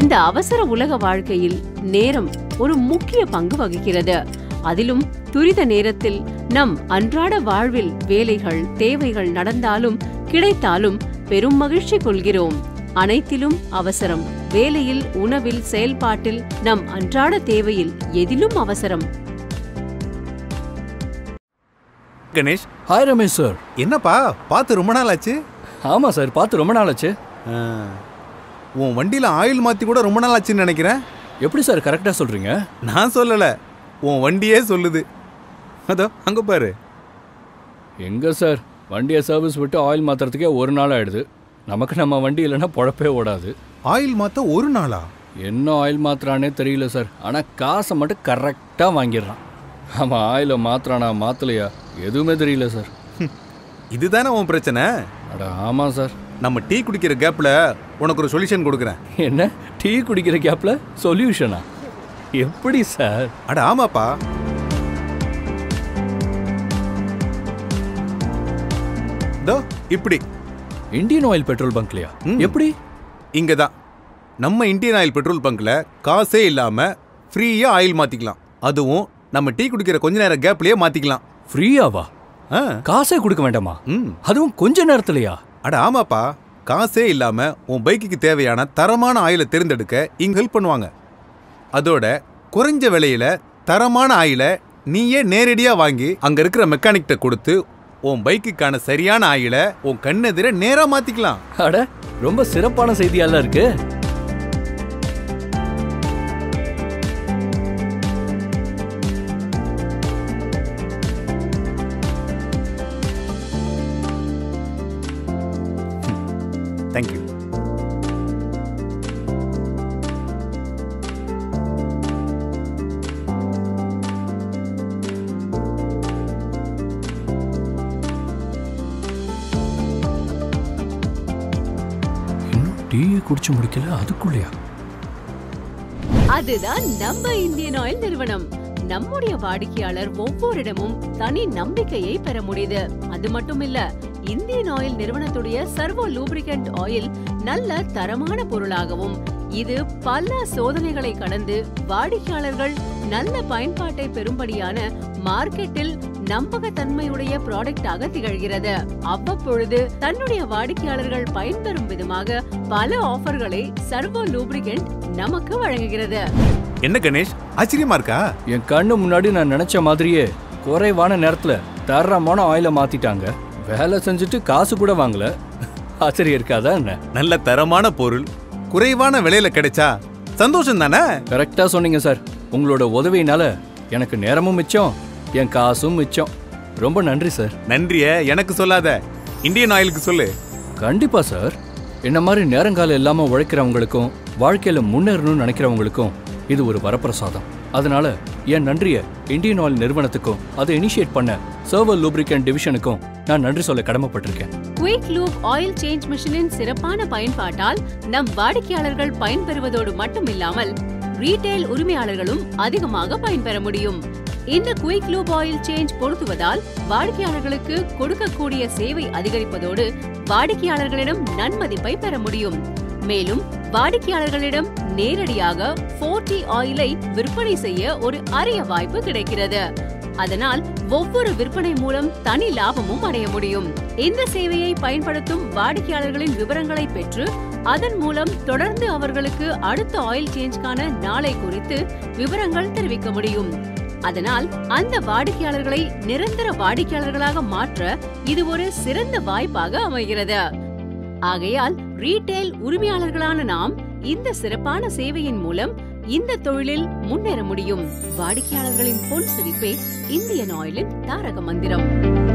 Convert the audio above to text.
இந்த அவசர உலக வாழ்க்கையில் நேரம் ஒரு முக்கிய பங்கு வகிக்கிறது அதிலும் துரித நேரத்தில் நம் அன்றாட வாழ்வில் வேலைகள் தேவைகள் நடந்தாலும் கிடைத்தாலும் பெரும் மகிழ்ச்சி கொள்கிறோம் அனைத்திலும் அவசரம் வேலையில் உணவில் செயல்பாட்டில் நம் அன்றாட தேவையில் எதிலும் அவசரம் கணேஷ் ஹாய் ரமேஷ் சார் என்னப்பா பார்த்து ரொம்ப நாள் ஆச்சு ஆமாம் சார் பார்த்து ரொம்ப நாள் ஆச்சு ஆ, உன் வண்டியில் ஆயில் மாற்றி கூட ரொம்ப நாள் ஆச்சுன்னு நினைக்கிறேன் எப்படி சார் கரெக்டாக சொல்கிறீங்க நான் சொல்லலை உன் வண்டியே சொல்லுது அதோ அங்கே பாரு எங்கே சார் வண்டியை சர்வீஸ் விட்டு ஆயில் மாற்றுறதுக்கே ஒரு நாள் ஆயிடுது நமக்கு நம்ம வண்டி இல்லைன்னா பொழப்பே ஓடாது ஆயில் மாற்ற ஒரு நாளா என்ன ஆயில் மாத்துறானே தெரியல சார் ஆனால் காசை மட்டும் கரெக்டாக வாங்கிடுறான் ஆமாம் ஆயிலை மாத்துறானா மாற்றலையா எதுவுமே தெரியல சார் ஹம், இதுதானே உன் பிரச்சனை அட ஆமாம் சார் நம்ம டீ குடிக்கிற கேப்பில் உனக்கு ஒரு சொல்யூஷன் கொடுக்குறேன் என்ன டீ குடிக்கிற கேப்பில் சொல்யூஷனா எப்படி சார் அட ஆமாப்பா தோ இப்படி இந்தியன் ஆயில் பெட்ரோல் பங்க்லையா ம். எப்படி இங்கே தான் நம்ம இந்தியன் ஆயில் பெட்ரோல் பங்க்கில் காசே இல்லாமல் ஃப்ரீயாக ஆயில் மாற்றிக்கலாம் அதுவும் நம்ம டீ குடிக்கிற கொஞ்ச நேரம் கேப்லேயே மாற்றிக்கலாம் ஃப்ரீயாவா ஆ காசே கொடுக்க வேண்டாமா ம் அதுவும் கொஞ்ச நேரத்துலையா அட ஆமாப்பா காசே இல்லாமல் உன் பைக்குக்கு தேவையான தரமான ஆயிலை தேர்ந்தெடுக்க இங்க ஹெல்ப் பண்ணுவாங்க அதோட குறைஞ்ச விலையில தரமான ஆயிலை நீயே நேரடியாக வாங்கி அங்கே இருக்கிற மெக்கானிக்கிட்ட கொடுத்து உன் பைக்குக்கான சரியான ஆயிலை உன் கண்ணெதிர நேராக மாற்றிக்கலாம் அட ரொம்ப சிறப்பான செய்தியால இருக்கு தேங்க்யூ இன்னும் டீயை குடிச்சு முடிக்கல அதுக்குள்ளயா அதுதான் நம்ம இந்தியன் ஆயில் நிறுவனம் நம்முடைய வாடிக்கையாளர் ஒவ்வொருடமும் தனி நம்பிக்கையை பெற முடியுது அது மட்டும் இல்ல இந்தியன் ஆயில் நிறுவனத்துடைய சர்வோ லூப்ரிகன்ட் ஆயில் நல்ல தரமான பொருளாகவும் இது பல சோதனைகளை கடந்து வாடிக்கையாளர்கள் நல்ல பயன்பாட்டை பெறும்படியான மார்க்கெட்டில் நம்பகத்தன்மையுடைய ப்ராடக்டாக திகழ்கிறது அவ்வப்பொழுது தன்னுடைய வாடிக்கையாளர்கள் பயன்பெறும் விதமாக பல ஆஃபர்களை சர்வோ லூப்ரிகன்ட் நமக்கு வழங்குகிறது என்ன கணேஷ் ஆச்சரியமா இருக்கா என் கண்ணு முன்னாடி நான் நினைச்ச மாதிரியே குறைவான நேரத்துல தரமான ஆயிலை மாத்திட்டாங்க வேலை செஞ்சுட்டு காசு கூட வாங்கல ஆச்சரியம் இருக்காதா என்ன நல்ல தரமான பொருள் குறைவான விலையில கிடைச்சா சந்தோஷம் தானே கரெக்டா சொன்னீங்க சார் உங்களோட உதவியினால எனக்கு நேரமும் மிச்சம் என் காசும் மிச்சம் ரொம்ப நன்றி சார் நன்றிய எனக்கு சொல்லாத இந்தியன் ஆயிலுக்கு சொல்லு கண்டிப்பா சார் என்ன மாதிரி நேரங்காலம் இல்லாம உழைக்கிறவங்களுக்கும் வாழ்க்கையில முன்னேறணும்னு நினைக்கிறவங்களுக்கும் இது ஒரு வரப்பிரசாதம் அதனால என் நன்றிய இந்தியன் ஆயில் நிறுவனத்துக்கும் அதை இனிஷியேட் பண்ண சர்வர் லூப்ரிகன் டிவிஷனுக்கும் நான் நன்றி சொல்ல கடமைப்பட்டிருக்கேன் குயிக் லூப் ஆயில் சேஞ்ச் மிஷினின் சிறப்பான பயன்பாட்டால் நம் வாடிக்கையாளர்கள் பயன்பெறுவதோடு மட்டுமில்லாமல் ரீட்டைல் உரிமையாளர்களும் அதிகமாக பயன்பெற முடியும் இந்த குயிக் லூப் ஆயில் சேஞ்ச் பொருத்துவதால் வாடிக்கையாளர்களுக்கு கொடுக்கக்கூடிய சேவை அதிகரிப்பதோடு வாடிக்கையாளர்களிடம் நன்மதிப்பை பெற முடியும் மேலும் வாடிக்கையாளர்களிடம் நேரடியாக போர்டி ஆயிலை விற்பனை செய்ய ஒரு அரிய வாய்ப்பு கிடைக்கிறது அதனால் ஒவ்வொரு விற்பனை மூலம் தனி லாபமும் அடைய முடியும் இந்த சேவையை பயன்படுத்தும் வாடிக்கையாளர்களின் விவரங்களை பெற்று அதன் மூலம் தொடர்ந்து அவர்களுக்கு அடுத்த ஆயில் சேஞ்ச்கான நாளை குறித்து விவரங்கள் தெரிவிக்க முடியும் அதனால் அந்த வாடிக்கையாளர்களை நிரந்தர வாடிக்கையாளர்களாக மாற்ற இது ஒரு சிறந்த வாய்ப்பாக அமைகிறது ஆகையால் ரீட்டைல் உரிமையாளர்களான நாம் இந்த சிறப்பான சேவையின் மூலம் இந்த தொழிலில் முன்னேற முடியும் வாடிக்கையாளர்களின் பொன் சிரிப்பே இந்தியன் ஆயிலின் தாரக மந்திரம்